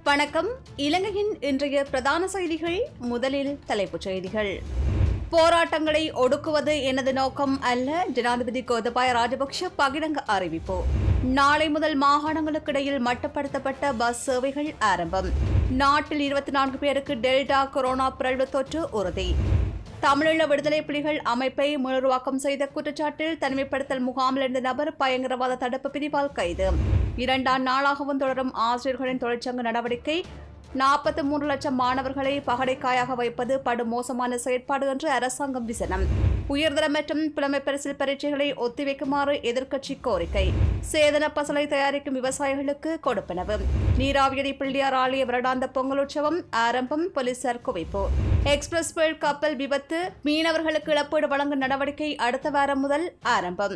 வணக்கம் இலங்கையின் இன்றைய பிரதான செய்திகள் முதலில் தலைப்புச் செய்திகள் போராட்டங்களை ஒடுக்குவது எனது நோக்கம் அல்ல ஜனாதிபதி கோதபாய ராஜபக்ஷ பகிரங்க அறிவிப்பு நாளை முதல் மாகாணங்களுக்கிடையில் மட்டுப்படுத்தப்பட்ட பஸ் சேவைகள் ஆரம்பம் நாட்டில் இருபத்தி நான்கு பேருக்கு டெல்டா கொரோனா பிறழ்வு தொற்று உறுதி தமிழீழ விடுதலை புலிகள் அமைப்பை மீளுருவாக்கம் செய்த குற்றச்சாட்டில் தனிமைப்படுத்தல் முகாமில் இருந்த நபர் பயங்கரவாத தடுப்பு பிரிவால் கைது இரண்டாம் நாளாகவும் தொடரும் ஆசிரியர்களின் தொழிற்சங்க நடவடிக்கை நாற்பத்தி மூன்று லட்சம் மாணவர்களை பகடைக்காயாக வைப்பது படு மோசமான செயற்பாடு என்று அரசாங்கம் விசனம் உயர்தர மற்றும் புலமை பரிசில் பரீட்சைகளை ஒத்திவைக்குமாறு எதிர்க்கட்சி கோரிக்கை சேதன பசலை தயாரிக்கும் விவசாயிகளுக்கு கொடுப்பனவு நீராவியடி பிள்ளையார் ஆலய வருடாந்த பொங்கல் உற்சவம் ஆரம்பம் போலீசார் குவிப்பு எக்ஸ்பிரஸ் வேர்ல்ட் கப்பல் விபத்து மீனவர்களுக்கு இழப்பீடு வழங்கும் நடவடிக்கை அடுத்த வாரம் முதல் ஆரம்பம்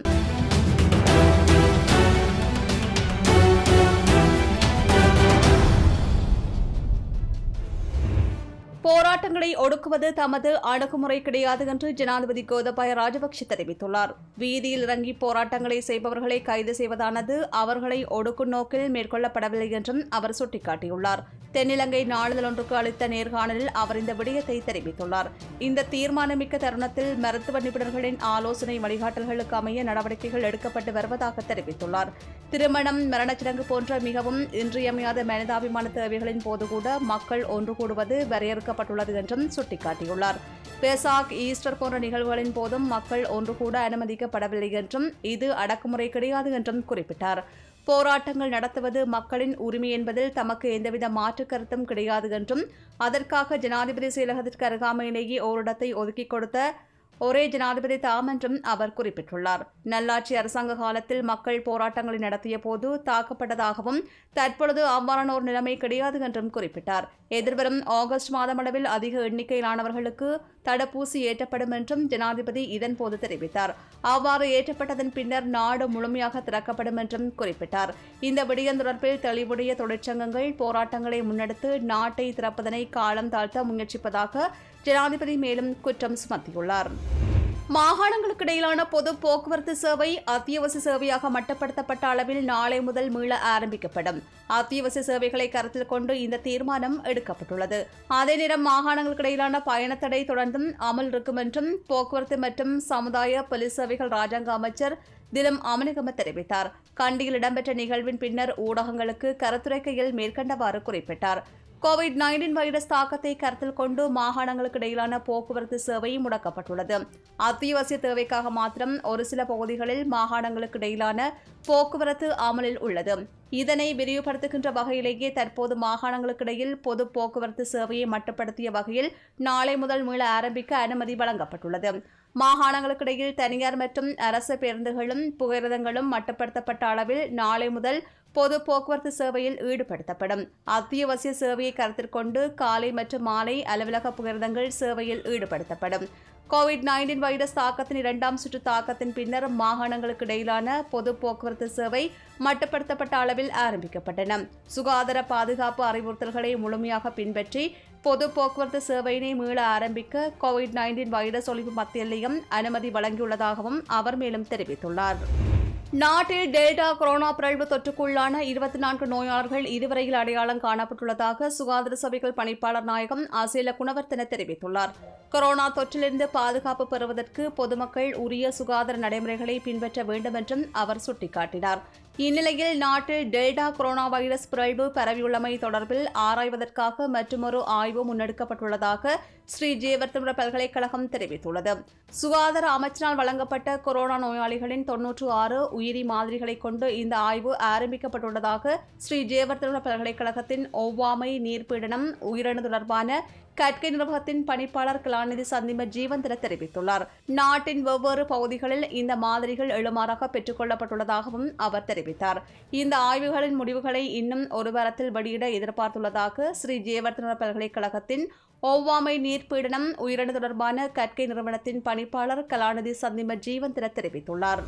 போராட்டங்களை ஒடுக்குவது தமது அணுகுமுறை கிடையாது என்று ஜனாதிபதி கோதபாய ராஜபக்ஷ தெரிவித்துள்ளார் வீதியில் இறங்கி போராட்டங்களை செய்பவர்களை கைது செய்வதானது அவர்களை ஒடுக்கும் நோக்கில் மேற்கொள்ளப்படவில்லை என்றும் அவர் சுட்டிக்காட்டியுள்ளார் தென்னிலங்கை நாளிதழ் ஒன்றுக்கு அளித்த நேர்காணலில் அவர் இந்த விடயத்தை தெரிவித்துள்ளார் இந்த தீர்மானமிக்க தருணத்தில் மருத்துவ நிபுணர்களின் ஆலோசனை வழிகாட்டல்களுக்கு அமைய நடவடிக்கைகள் எடுக்கப்பட்டு வருவதாக தெரிவித்துள்ளார் திருமணம் மரணச்சடங்கு போன்ற மிகவும் இன்றியமையாத மனிதாபிமான தேவைகளின் போது கூட மக்கள் ஒன்று கூடுவது வரையறுக்கப்பட்டுள்ளது என்றும் சுட்டிக்காட்டியுள்ளார் பெசாக் ஈஸ்டர் போன்ற நிகழ்வுகளின் போதும் மக்கள் ஒன்று கூட அனுமதிக்கப்படவில்லை என்றும் இது அடக்குமுறை கிடையாது என்றும் குறிப்பிட்டார் போராட்டங்கள் நடத்துவது மக்களின் உரிமை என்பதில் தமக்கு எந்தவித மாற்று கருத்தும் கிடையாது என்றும் அதற்காக ஜனாதிபதி செயலகத்திற்கு அருகாமையிலேயே ஓரிடத்தை ஒதுக்கிக் கொடுத்த ஒரே ஜனாதிபதி தாம் என்றும் அவர் குறிப்பிட்டுள்ளார் நல்லாட்சி அரசாங்க காலத்தில் மக்கள் போராட்டங்களை நடத்திய போது தாக்கப்பட்டதாகவும் தற்பொழுது அவ்வாறான ஒரு நிலைமை கிடையாது என்றும் குறிப்பிட்டார் எதிர்வரும் ஆகஸ்ட் மாதமளவில் அதிக எண்ணிக்கையிலானவர்களுக்கு தடுப்பூசி ஏற்றப்படும் என்றும் ஜனாதிபதி இதன்போது தெரிவித்தார் அவ்வாறு ஏற்றப்பட்டதன் பின்னர் நாடு முழுமையாக திறக்கப்படும் என்றும் குறிப்பிட்டார் இந்த விடயம் தொடர்பில் தெளிவுடைய தொழிற்சங்கங்கள் போராட்டங்களை முன்னெடுத்து நாட்டை திறப்பதனை காலம் தாழ்த்த முயற்சிப்பதாக ஜனாதிபதி மேலும் குற்றம் சுமத்தியுள்ளார் மாகாணங்களுக்கு இடையிலான பொது போக்குவரத்து சேவை அத்தியாவசிய சேவையாக மட்டுப்படுத்தப்பட்ட அளவில் நாளை முதல் மீள ஆரம்பிக்கப்படும் அத்தியாவசிய சேவைகளை கருத்தில் கொண்டு இந்த தீர்மானம் எடுக்கப்பட்டுள்ளது அதே நேரம் மாகாணங்களுக்கு இடையிலான பயணத்தடை தொடர்ந்தும் அமல் இருக்கும் என்றும் போக்குவரத்து மற்றும் சமுதாய போலீஸ் சேவைகள் ராஜாங்க அமைச்சர் தினம் அமனகம தெரிவித்தார் கண்டியில் இடம்பெற்ற நிகழ்வின் பின்னர் ஊடகங்களுக்கு கருத்துரைக்கையில் மேற்கண்டவாறு குறிப்பிட்டார் கோவிட் நைன்டீன் வைரஸ் தாக்கத்தை கருத்தில் கொண்டு மாகாணங்களுக்கு இடையிலான போக்குவரத்து சேவை முடக்கப்பட்டுள்ளது அத்தியாவசிய தேவைக்காக மாத்திரம் ஒரு சில பகுதிகளில் மாகாணங்களுக்கு இடையிலான போக்குவரத்து அமலில் உள்ளது இதனை விரிவுபடுத்துகின்ற வகையிலேயே தற்போது மாகாணங்களுக்கிடையில் பொது போக்குவரத்து சேவையை மட்டுப்படுத்திய வகையில் நாளை முதல் மீள ஆரம்பிக்க அனுமதி வழங்கப்பட்டுள்ளது மாகாணங்களுக்கிடையில் தனியார் மற்றும் அரசு பேருந்துகளும் புகையிரதங்களும் மட்டுப்படுத்தப்பட்ட அளவில் நாளை முதல் பொது போக்குவரத்து சேவையில் ஈடுபடுத்தப்படும் அத்தியாவசிய சேவையை கருத்தில் கொண்டு காலை மற்றும் மாலை அலுவலக புகையிரதங்கள் சேவையில் ஈடுபடுத்தப்படும் கோவிட் நைன்டீன் வைரஸ் தாக்கத்தின் இரண்டாம் சுற்று தாக்கத்தின் பின்னர் மாகாணங்களுக்கு இடையிலான பொது போக்குவரத்து சேவை மட்டுப்படுத்தப்பட்ட அளவில் ஆரம்பிக்கப்பட்டன சுகாதார பாதுகாப்பு அறிவுறுத்தல்களை முழுமையாக பின்பற்றி பொது போக்குவரத்து சேவையினை மீள ஆரம்பிக்க கோவிட் நைன்டீன் வைரஸ் ஒழிப்பு மத்திய நிலையம் அனுமதி வழங்கியுள்ளதாகவும் அவர் மேலும் தெரிவித்துள்ளார் நாட்டில் டெல்டா கொரோனா பிறழ்வு தொற்றுக்குள்ளான இருபத்தி நான்கு நோயாளர்கள் இதுவரையில் அடையாளம் காணப்பட்டுள்ளதாக சுகாதார சபைகள் பணிப்பாளர் நாயகம் அசேல குணவர்த்தன தெரிவித்துள்ளார் கொரோனா தொற்றிலிருந்து பாதுகாப்பு பெறுவதற்கு பொதுமக்கள் உரிய சுகாதார நடைமுறைகளை பின்பற்ற வேண்டும் என்றும் அவர் சுட்டிக்காட்டினார் இந்நிலையில் நாட்டில் டெல்டா கொரோனா வைரஸ் பிறழ்வு பரவியுள்ளமை தொடர்பில் ஆராய்வதற்காக மற்றொரு ஆய்வு முன்னெடுக்கப்பட்டுள்ளதாக ஸ்ரீ ஜெயவர்த்தன பல்கலைக்கழகம் தெரிவித்துள்ளது சுகாதார அமைச்சினால் வழங்கப்பட்ட கொரோனா நோயாளிகளின் தொன்னூற்று ஆறு உயிரி மாதிரிகளை கொண்டு இந்த ஆய்வு ஆரம்பிக்கப்பட்டுள்ளதாக ஸ்ரீ ஜெயவர்த்தன பல்கலைக்கழகத்தின் ஒவ்வாமை நீர்ப்பீடனம் உயிரணு தொடர்பான கட்கை நிர்வாகத்தின் பணிப்பாளர் கலாநிதி சந்திம ஜீவந்திர தெரிவித்துள்ளார் நாட்டின் வெவ்வேறு பகுதிகளில் இந்த மாதிரிகள் எழுமாறாக பெற்றுக் கொள்ளப்பட்டுள்ளதாகவும் அவர் தெரிவித்தார் இந்த ஆய்வுகளின் முடிவுகளை இன்னும் ஒரு வாரத்தில் வெளியிட எதிர்பார்த்துள்ளதாக ஸ்ரீ ஜெயவர்த்தன பல்கலைக்கழகத்தின் ஒவ்வாமை நீர்ப்பீடனம் உயிரணு தொடர்பான கற்கை நிறுவனத்தின் பணிப்பாளர் கலாநிதி சந்திம ஜீவந்திர தெரிவித்துள்ளார்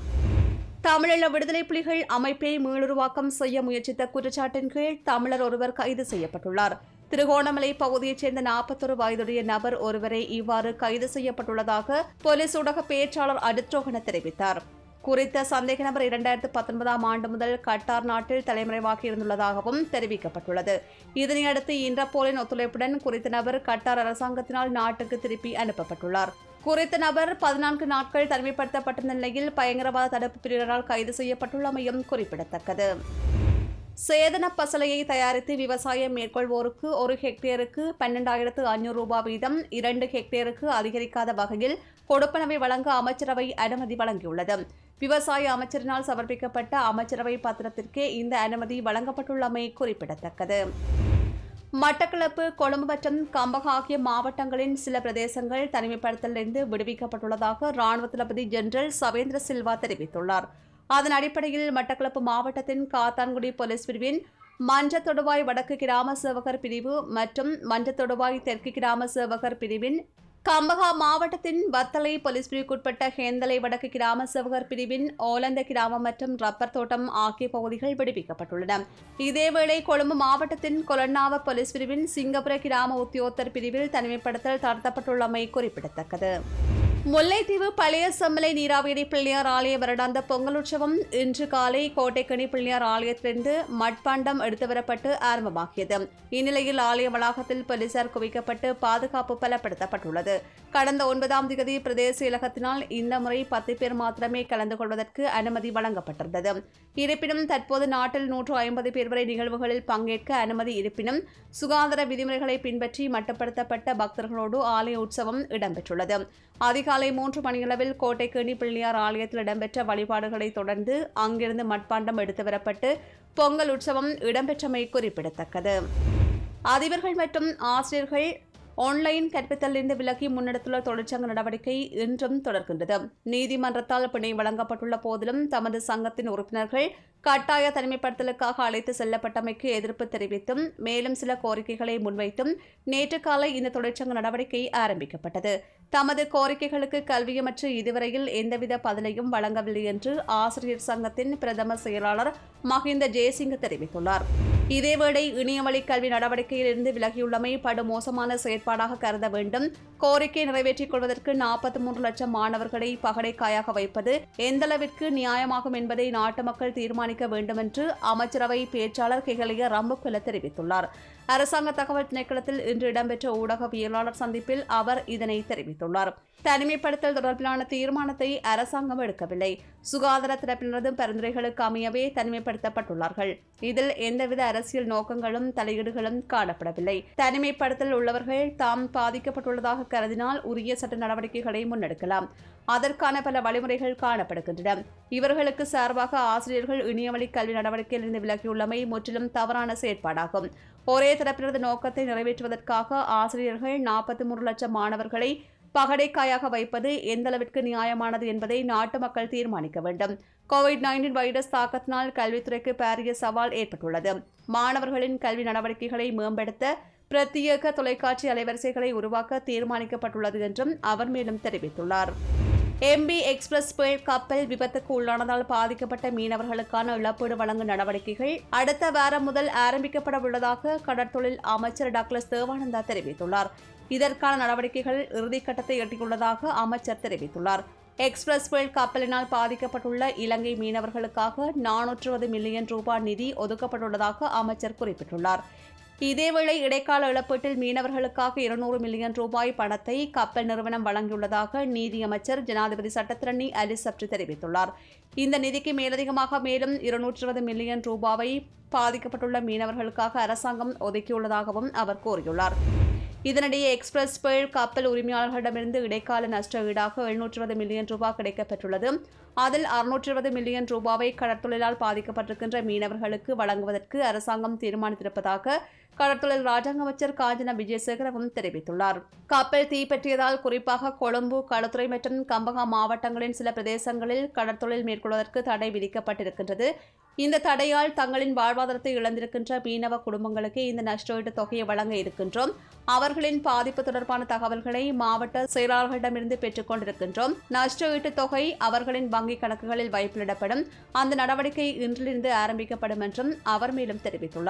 தமிழீழ விடுதலை புலிகள் அமைப்பை மீளுருவாக்கம் செய்ய முயற்சித்த குற்றச்சாட்டின் கீழ் தமிழர் ஒருவர் கைது செய்யப்பட்டுள்ளார் திருகோணமலை பகுதியைச் சேர்ந்த நாற்பத்தொரு வயதுடைய நபர் ஒருவரை இவ்வாறு கைது செய்யப்பட்டுள்ளதாக போலீஸ் ஊடக பேச்சாளர் அடித்ரோகன தெரிவித்தார் குறித்த சந்தேக நபர் இரண்டாயிரத்து பத்தொன்பதாம் ஆண்டு முதல் கட்டார் நாட்டில் தலைமறைவாகி இருந்துள்ளதாகவும் தெரிவிக்கப்பட்டுள்ளது இதனையடுத்து இன்டர்போலின் ஒத்துழைப்புடன் குறித்த நபர் கட்டார் அரசாங்கத்தினால் நாட்டுக்கு திருப்பி அனுப்பப்பட்டுள்ளார் குறித்த நபர் பதினான்கு நாட்கள் தனிமைப்படுத்தப்பட்டிருந்த நிலையில் பயங்கரவாத தடுப்பு பிரிவினரால் கைது செய்யப்பட்டுள்ளமையும் குறிப்பிடத்தக்கது சேதன பசலையை தயாரித்து விவசாயம் மேற்கொள்வோருக்கு ஒரு ஹெக்டேருக்கு பன்னெண்டாயிரத்து ஐநூறு ரூபாய் வீதம் இரண்டு ஹெக்டேருக்கு அதிகரிக்காத வகையில் கொடுப்பனவை வழங்க அமைச்சரவை அனுமதி வழங்கியுள்ளது விவசாய அமைச்சரினால் சமர்ப்பிக்கப்பட்ட அமைச்சரவை பத்திரத்திற்கே இந்த அனுமதி வழங்கப்பட்டுள்ளமை குறிப்பிடத்தக்கது மட்டக்களப்பு கொழும்பு மற்றும் கம்பகம் ஆகிய மாவட்டங்களின் சில பிரதேசங்கள் தனிமைப்படுத்தலிருந்து விடுவிக்கப்பட்டுள்ளதாக ராணுவ தளபதி ஜெனரல் சவேந்திர சில்வா தெரிவித்துள்ளார் அதன் அடிப்படையில் மட்டக்களப்பு மாவட்டத்தின் காத்தான்குடி போலீஸ் பிரிவின் மஞ்சத்தொடுவாய் வடக்கு கிராம சேவகர் பிரிவு மற்றும் மஞ்சத்தொடுவாய் தெற்கு கிராம சேவகர் பிரிவின் கம்பகா மாவட்டத்தின் வத்தலை போலீஸ் பிரிவுக்குட்பட்ட ஹேந்தலை வடக்கு கிராம சேவகர் பிரிவின் ஓலந்த கிராமம் மற்றும் ரப்பர் தோட்டம் ஆகிய பகுதிகள் விடுவிக்கப்பட்டுள்ளன இதேவேளை கொழும்பு மாவட்டத்தின் கொலன்னாவ போலீஸ் பிரிவின் சிங்கப்புர கிராம உத்தியோகத்தர் பிரிவில் தனிமைப்படுத்தல் தடுத்தப்பட்டுள்ளமை குறிப்பிடத்தக்கது முல்லைத்தீவு பழைய செம்மலை நீராவியடி பிள்ளையார் ஆலய வருடாந்த பொங்கல் உற்சவம் இன்று காலை கோட்டைக்கணி பிள்ளையார் ஆலயத்திலிருந்து மட்பாண்டம் எடுத்து வரப்பட்டு ஆரம்பமாகியது இந்நிலையில் ஆலய வளாகத்தில் போலீசார் குவிக்கப்பட்டு பாதுகாப்பு பலப்படுத்தப்பட்டுள்ளது கடந்த ஒன்பதாம் தேதி பிரதேச இலகத்தினால் இந்த முறை பத்து பேர் மாத்திரமே கலந்து கொள்வதற்கு அனுமதி வழங்கப்பட்டிருந்தது இருப்பினும் தற்போது நாட்டில் நூற்று ஐம்பது பேர் வரை நிகழ்வுகளில் பங்கேற்க அனுமதி இருப்பினும் சுகாதார விதிமுறைகளை பின்பற்றி மட்டுப்படுத்தப்பட்ட பக்தர்களோடு ஆலய உற்சவம் இடம்பெற்றுள்ளது அதிகாலை மூன்று மணியளவில் கோட்டைக்கேணி பிள்ளையார் ஆலயத்தில் இடம்பெற்ற வழிபாடுகளை தொடர்ந்து அங்கிருந்து மட்பாண்டம் எடுத்து வரப்பட்டு பொங்கல் உற்சவம் இடம்பெற்றமை குறிப்பிடத்தக்கது அதிபர்கள் மற்றும் ஆசிரியர்கள் ஆன்லைன் கற்பித்தலிருந்து விலகி முன்னெடுத்துள்ள தொழிற்சங்க நடவடிக்கை இன்றும் தொடர்கின்றது நீதிமன்றத்தால் பிணை வழங்கப்பட்டுள்ள போதிலும் தமது சங்கத்தின் உறுப்பினர்கள் கட்டாய தனிமைப்படுத்தலுக்காக அழைத்து செல்லப்பட்டமைக்கு எதிர்ப்பு தெரிவித்தும் மேலும் சில கோரிக்கைகளை முன்வைத்தும் நேற்று காலை இந்த தொழிற்சங்க நடவடிக்கை ஆரம்பிக்கப்பட்டது தமது கோரிக்கைகளுக்கு கல்வியமற்று இதுவரையில் எந்தவித பதிலையும் வழங்கவில்லை என்று ஆசிரியர் சங்கத்தின் பிரதம செயலாளர் மஹிந்த ஜெயசிங் தெரிவித்துள்ளார் இதேவேளை இணையவழி கல்வி நடவடிக்கையிலிருந்து விலகியுள்ளமை படுமோசமான செயற்பாடாக கருத வேண்டும் கோரிக்கை நிறைவேற்றிக் கொள்வதற்கு நாற்பத்தி மூன்று லட்சம் மாணவர்களை பகடைக்காயாக வைப்பது எந்தளவிற்கு நியாயமாகும் என்பதை நாட்டு மக்கள் தீர்மானிக்க வேண்டும் என்று அமைச்சரவை பேச்சாளர் கெகலிய ரம்புக்குல தெரிவித்துள்ளார் அரசாங்க தகவல் திணைக்களத்தில் இன்று இடம்பெற்ற ஊடகவியலாளர் சந்திப்பில் அவர் இதனை தெரிவித்துள்ளார் தனிமைப்படுத்தல் தொடர்பிலான தீர்மானத்தை அரசாங்கம் எடுக்கவில்லை சுகாதார தரப்பினரது பரிந்துரைகளுக்கு அமையவே தனிமைப்படுத்தப்பட்டுள்ளார்கள் இதில் எந்தவித அரசியல் நோக்கங்களும் தலையீடுகளும் காணப்படவில்லை தனிமைப்படுத்தல் உள்ளவர்கள் தாம் பாதிக்கப்பட்டுள்ளதாக கருதினால் உரிய சட்ட நடவடிக்கைகளை முன்னெடுக்கலாம் அதற்கான பல வழிமுறைகள் காணப்படுகின்றன இவர்களுக்கு சார்பாக ஆசிரியர்கள் இணையவழி கல்வி நடவடிக்கையிலிருந்து விலகியுள்ளமை முற்றிலும் தவறான செயற்பாடாகும் ஒரே தரப்பினரது நோக்கத்தை நிறைவேற்றுவதற்காக ஆசிரியர்கள் நாற்பத்தி மூன்று லட்சம் மாணவர்களை பகடைக்காயாக வைப்பது எந்தளவிற்கு நியாயமானது என்பதை நாட்டு மக்கள் தீர்மானிக்க வேண்டும் கோவிட் நைன்டீன் வைரஸ் தாக்கத்தினால் கல்வித்துறைக்கு பாரிய சவால் ஏற்பட்டுள்ளது மாணவர்களின் கல்வி நடவடிக்கைகளை மேம்படுத்த பிரத்யேக தொலைக்காட்சி அலைவரிசைகளை உருவாக்க தீர்மானிக்கப்பட்டுள்ளது என்றும் அவர் மேலும் தெரிவித்துள்ளார் எம்பி எக்ஸ்பிரஸ் புயல் கப்பல் விபத்துக்கு உள்ளானதால் பாதிக்கப்பட்ட மீனவர்களுக்கான இழப்பீடு வழங்கும் நடவடிக்கைகள் அடுத்த வாரம் முதல் ஆரம்பிக்கப்பட உள்ளதாக கடற்தொழில் அமைச்சர் டாக்டர் தேவானந்தா தெரிவித்துள்ளார் இதற்கான நடவடிக்கைகள் இறுதிக்கட்டத்தை எட்டியுள்ளதாக அமைச்சர் தெரிவித்துள்ளார் எக்ஸ்பிரஸ் புயல் கப்பலினால் பாதிக்கப்பட்டுள்ள இலங்கை மீனவர்களுக்காக நானூற்று மில்லியன் ரூபாய் நிதி ஒதுக்கப்பட்டுள்ளதாக அமைச்சர் குறிப்பிட்டுள்ளார் இதேவேளை இடைக்கால இழப்பீட்டில் மீனவர்களுக்காக இருநூறு மில்லியன் ரூபாய் பணத்தை கப்பல் நிறுவனம் வழங்கியுள்ளதாக நீதியமைச்சர் ஜனாதிபதி சட்டத்திரணி அலி சப்ரி தெரிவித்துள்ளார் இந்த நிதிக்கு மேலதிகமாக மேலும் இருநூற்று மில்லியன் ரூபாவை பாதிக்கப்பட்டுள்ள மீனவர்களுக்காக அரசாங்கம் ஒதுக்கியுள்ளதாகவும் அவர் கூறியுள்ளார் இதனிடையே எக்ஸ்பிரஸ் புயல் கப்பல் உரிமையாளர்களிடமிருந்து இடைக்கால நஷ்ட ஈடாக எழுநூற்று மில்லியன் ரூபாய் கிடைக்கப்பெற்றுள்ளது அதில் அறுநூற்று மில்லியன் ரூபாவை கடற்தொழிலால் பாதிக்கப்பட்டிருக்கின்ற மீனவர்களுக்கு வழங்குவதற்கு அரசாங்கம் தீர்மானித்திருப்பதாக கடற்தொழில் ராஜாங்க அமைச்சர் காஞ்சன விஜயசேகரவும் தெரிவித்துள்ளார் கப்பல் தீப்பற்றியதால் குறிப்பாக கொழும்பு களுத்துறை மற்றும் கம்பகா மாவட்டங்களின் சில பிரதேசங்களில் கடற்தொழில் மேற்கொள்வதற்கு தடை விதிக்கப்பட்டிருக்கின்றது இந்த தடையால் தங்களின் வாழ்வாதாரத்தை இழந்திருக்கின்ற மீனவ குடும்பங்களுக்கு இந்த நஷ்டஈட்டு தொகையை வழங்க இருக்கின்றோம் அவர்களின் பாதிப்பு தொடர்பான தகவல்களை மாவட்ட செயலாளர்களிடமிருந்து பெற்றுக் கொண்டிருக்கின்றோம் நஷ்டஈட்டு தொகை அவர்களின் வங்கிக் கணக்குகளில் வைப்பிலிடப்படும் அந்த நடவடிக்கை இன்றிலிருந்து ஆரம்பிக்கப்படும் என்றும் அவர் மேலும் தெரிவித்துள்ளார்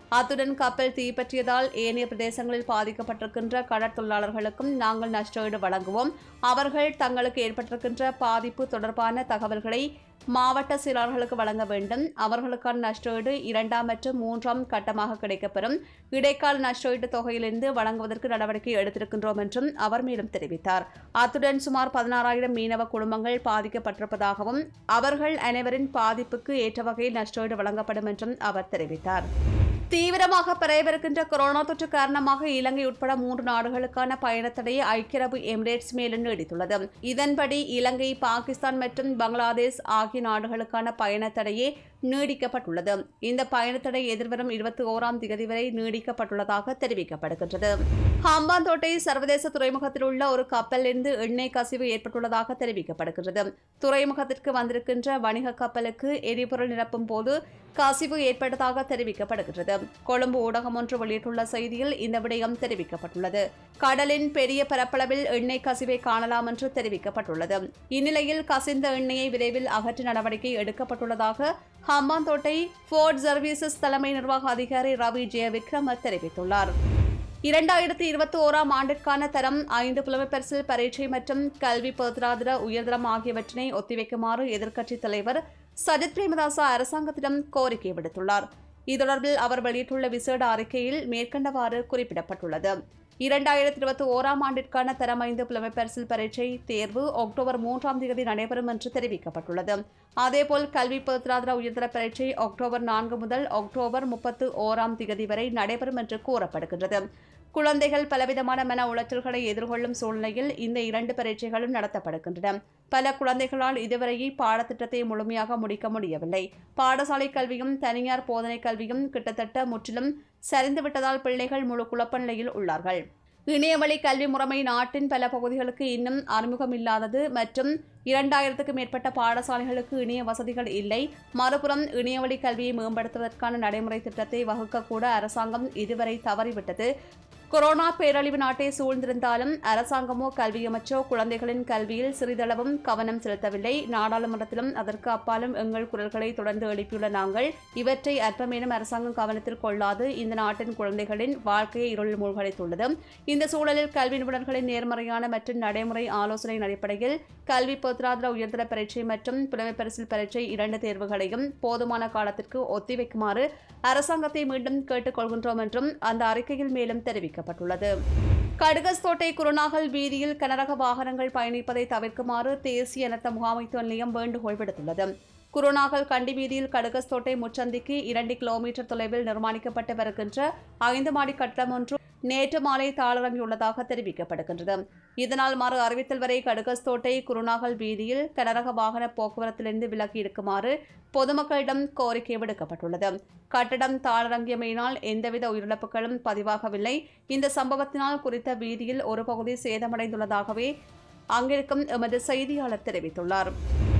அத்துடன் கப்பல் தீப்பற்றியதால் ஏனைய பிரதேசங்களில் பாதிக்கப்பட்டிருக்கின்ற கடற்தொழிலாளர்களுக்கும் நாங்கள் நஷ்டஈடு வழங்குவோம் அவர்கள் தங்களுக்கு ஏற்பட்டிருக்கின்ற பாதிப்பு தொடர்பான தகவல்களை மாவட்ட செயலாளர்களுக்கு வழங்க வேண்டும் அவர்களுக்கான நஷ்டஈடு இரண்டாம் மற்றும் மூன்றாம் கட்டமாக கிடைக்கப்பெறும் இடைக்கால நஷ்டஈட்டு தொகையிலிருந்து வழங்குவதற்கு நடவடிக்கை எடுத்திருக்கின்றோம் என்றும் அவர் மேலும் தெரிவித்தார் அத்துடன் சுமார் பதினாறாயிரம் மீனவ குடும்பங்கள் பாதிக்கப்பட்டிருப்பதாகவும் அவர்கள் அனைவரின் பாதிப்புக்கு ஏற்ற வகையில் நஷ்டஈடு வழங்கப்படும் என்றும் அவர் தெரிவித்தார் தீவிரமாக பரவவிருக்கின்ற கொரோனா தொற்று காரணமாக இலங்கை உட்பட மூன்று நாடுகளுக்கான பயணத்தடையை ஐக்கிய அரபு எமிரேட்ஸ் மேலும் நீடித்துள்ளது இதன்படி இலங்கை பாகிஸ்தான் மற்றும் பங்களாதேஷ் ஆகிய நாடுகளுக்கான பயணத்தடையே நீடிக்கப்பட்டுள்ளது இந்த பயணத்தடை எதிர்வரும் இருபத்தி ஓராம் தேதி வரை நீடிக்கப்பட்டுள்ளதாக தெரிவிக்கப்படுகின்றது ஹம்பாந்தோட்டை சர்வதேச துறைமுகத்தில் உள்ள ஒரு கப்பலிலிருந்து எண்ணெய் கசிவு ஏற்பட்டுள்ளதாக தெரிவிக்கப்படுகிறது துறைமுகத்திற்கு வந்திருக்கின்ற வணிக கப்பலுக்கு எரிபொருள் நிரப்பும் போது கசிவு ஏற்பட்டதாக தெரிவிக்கப்படுகிறது கொழும்பு ஊடகம் ஒன்று வெளியிட்டுள்ள செய்தியில் இந்த விடயம் தெரிவிக்கப்பட்டுள்ளது கடலின் பெரிய பரப்பளவில் எண்ணெய் கசிவை காணலாம் என்று தெரிவிக்கப்பட்டுள்ளது இந்நிலையில் கசிந்த எண்ணெயை விரைவில் அகற்ற நடவடிக்கை எடுக்கப்பட்டுள்ளதாக ஹம்பாந்தோட்டை போர்ட் சர்வீசஸ் தலைமை நிர்வாக அதிகாரி ரவி ஜெயவிக்ரம தெரிவித்துள்ளார் இரண்டாயிரத்தி இருபத்தி ஓராம் ஆண்டிற்கான தரம் ஐந்து புலமைப்பரிசில் பரீட்சை மற்றும் கல்வி பொதுராதர உயர்தரம் ஆகியவற்றினை ஒத்திவைக்குமாறு எதிர்க்கட்சித் தலைவர் சஜித் பிரேமதாசா அரசாங்கத்திடம் கோரிக்கை விடுத்துள்ளார் இது தொடர்பில் அவர் வெளியிட்டுள்ள விசேட அறிக்கையில் மேற்கண்டவாறு குறிப்பிடப்பட்டுள்ளது இரண்டாயிரத்தி இருபத்தி ஓராம் ஆண்டிற்கான தரம் ஐந்து புலமைப்பரிசில் பரீட்சை தேர்வு அக்டோபர் மூன்றாம் தேதி நடைபெறும் என்று தெரிவிக்கப்பட்டுள்ளது அதேபோல் கல்வி பொதுராதர உயர்தர பரீட்சை அக்டோபர் நான்கு முதல் அக்டோபர் முப்பத்து ஓராம் தேதி வரை நடைபெறும் என்று கூறப்படுகின்றது குழந்தைகள் பலவிதமான மன உளைச்சல்களை எதிர்கொள்ளும் சூழ்நிலையில் இந்த இரண்டு பரீட்சைகளும் நடத்தப்படுகின்றன பல குழந்தைகளால் இதுவரையே பாடத்திட்டத்தை முழுமையாக முடிக்க முடியவில்லை பாடசாலை கல்வியும் தனியார் போதனை கல்வியும் கிட்டத்தட்ட முற்றிலும் சரிந்துவிட்டதால் பிள்ளைகள் முழு குழப்ப நிலையில் உள்ளார்கள் இணையவழி கல்வி முறைமை நாட்டின் பல பகுதிகளுக்கு இன்னும் அறிமுகமில்லாதது மற்றும் இரண்டாயிரத்துக்கும் மேற்பட்ட பாடசாலைகளுக்கு இணைய வசதிகள் இல்லை மறுபுறம் இணையவழி கல்வியை மேம்படுத்துவதற்கான நடைமுறை திட்டத்தை வகுக்கக்கூட அரசாங்கம் இதுவரை தவறிவிட்டது கொரோனா பேரழிவு நாட்டை சூழ்ந்திருந்தாலும் அரசாங்கமோ கல்வியமைச்சோ குழந்தைகளின் கல்வியில் சிறிதளவும் கவனம் செலுத்தவில்லை நாடாளுமன்றத்திலும் அதற்கு அப்பாலும் எங்கள் குரல்களை தொடர்ந்து எழுப்பியுள்ள நாங்கள் இவற்றை அற்பமேனும் அரசாங்கம் கவனத்தில் கொள்ளாது இந்த நாட்டின் குழந்தைகளின் வாழ்க்கையை இருளில் மூழ்கடித்துள்ளது இந்த சூழலில் கல்வி நிபுணர்களின் நேர்மறையான மற்றும் நடைமுறை ஆலோசனையின் அடிப்படையில் கல்வி பொதுராதர உயர்தர பரீட்சை மற்றும் புலமை பரிசில் பரீட்சை இரண்டு தேர்வுகளையும் போதுமான காலத்திற்கு ஒத்திவைக்குமாறு அரசாங்கத்தை மீண்டும் கேட்டுக்கொள்கின்றோம் என்றும் அந்த அறிக்கையில் மேலும் தெரிவிக்கப்பட்டுள்ளது கடுகஸ்தோட்டை குருநாகல் வீதியில் கனரக வாகனங்கள் பயணிப்பதை தவிர்க்குமாறு தேசிய இனத்த முகாமைத்துவ நிலையம் வேண்டுகோள் விடுத்துள்ளது குருநாகல் கண்டி வீதியில் கடுகஸ்தோட்டை முச்சந்திக்கு இரண்டு கிலோமீட்டர் தொலைவில் நிர்மாணிக்கப்பட்டு வருகின்ற ஐந்து மாடி கட்டடம் ஒன்று நேற்று மாலை தாளரங்கியுள்ளதாக தெரிவிக்கப்படுகின்றது இதனால் மறு அறிவித்தல் வரை கடுகஸ்தோட்டை குருநாகல் வீதியில் கனரக வாகன போக்குவரத்திலிருந்து விலகி இருக்குமாறு பொதுமக்களிடம் கோரிக்கை விடுக்கப்பட்டுள்ளது கட்டடம் தாளரங்கியமையினால் எந்தவித உயிரிழப்புகளும் பதிவாகவில்லை இந்த சம்பவத்தினால் குறித்த வீதியில் ஒரு பகுதி சேதமடைந்துள்ளதாகவே அங்கிருக்கும் எமது செய்தியாளர் தெரிவித்துள்ளார்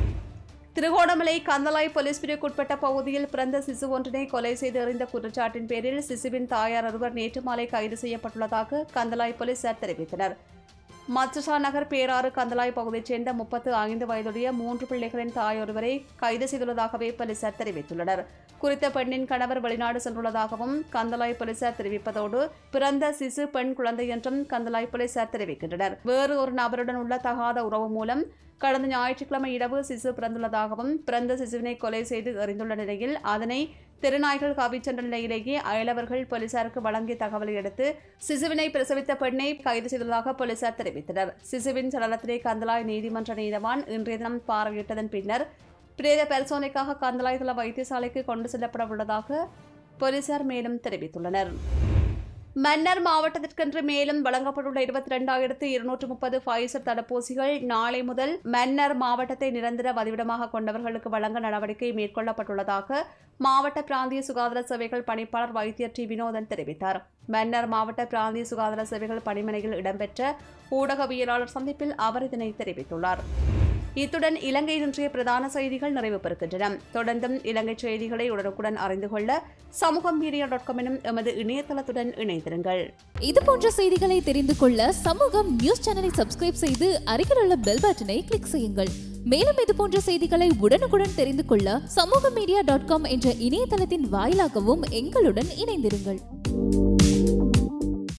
திருகோணமலை கந்தலாய் போலீஸ் பிரிவுக்குட்பட்ட பகுதியில் பிறந்த சிசு ஒன்றினை கொலை செய்து எறிந்த குற்றச்சாட்டின் பேரில் சிசுவின் தாயார் ஒருவர் நேற்று மாலை கைது செய்யப்பட்டுள்ளதாக கந்தலாய் போலீசார் தெரிவித்தனர் மத்சா நகர் பேராறு கந்தலாய் பகுதியைச் சேர்ந்த முப்பத்து ஐந்து வயதுடைய மூன்று பிள்ளைகளின் தாய் ஒருவரை கைது செய்துள்ளதாகவே போலீசார் தெரிவித்துள்ளனர் குறித்த பெண்ணின் கணவர் வெளிநாடு சென்றுள்ளதாகவும் கந்தலாய் போலீசார் தெரிவிப்பதோடு பிறந்த சிசு பெண் குழந்தை என்றும் கந்தலாய் போலீசார் தெரிவிக்கின்றனர் வேறு ஒரு நபருடன் உள்ள தகாத உறவு மூலம் கடந்த ஞாயிற்றுக்கிழமை இரவு சிசு பிறந்துள்ளதாகவும் பிறந்த சிசுவினை கொலை செய்து எறிந்துள்ள நிலையில் அதனை திருநாய்கள் காவிச் சென்ற நிலையிலேயே அயலவர்கள் போலீசாருக்கு வழங்கிய தகவலை அடுத்து சிசுவினை பிரசவித்த பெண்ணை கைது செய்துள்ளதாக போலீசார் தெரிவித்தனர் சிசுவின் சடலத்தினை கந்தலாய் நீதிமன்ற நீதவான் இன்றைய தினம் பார்வையிட்டதன் பின்னர் பிரேத பரிசோதனைக்காக கந்தலாய் தள வைத்தியசாலைக்கு கொண்டு செல்லப்பட உள்ளதாக போலீசார் மேலும் தெரிவித்துள்ளனர் மன்னர் மாவட்டத்திற்கென்று மேலும் வழங்கப்பட்டுள்ள இருபத்தி ரெண்டாயிரத்து இருநூற்று முப்பது ஃபைசர் தடுப்பூசிகள் நாளை முதல் மன்னர் மாவட்டத்தை நிரந்தர வதிவிடமாக கொண்டவர்களுக்கு வழங்க நடவடிக்கை மேற்கொள்ளப்பட்டுள்ளதாக மாவட்ட பிராந்திய சுகாதார சேவைகள் பணிப்பாளர் வைத்தியர் டி வினோதன் தெரிவித்தார் மன்னர் மாவட்ட பிராந்திய சுகாதார சேவைகள் பணிமனையில் இடம்பெற்ற ஊடகவியலாளர் சந்திப்பில் அவர் இதனை தெரிவித்துள்ளார் இத்துடன் இலங்கை இன்றைய பிரதான செய்திகள் நிறைவு பெறுகின்றன தொடர்ந்தும் இலங்கை செய்திகளை உடனுக்குடன் அறிந்து கொள்ள சமூகம் மீடியா டாட் காம் எனும் எமது இணையதளத்துடன் இணைந்திருங்கள் இது போன்ற செய்திகளை தெரிந்து கொள்ள சமூகம் நியூஸ் சேனலை சப்ஸ்கிரைப் செய்து அருகில் உள்ள பெல் பட்டனை கிளிக் செய்யுங்கள் மேலும் இது போன்ற செய்திகளை உடனுக்குடன் தெரிந்து கொள்ள சமூக மீடியா டாட் காம் என்ற இணையதளத்தின் வாயிலாகவும் எங்களுடன் இணைந்திருங்கள்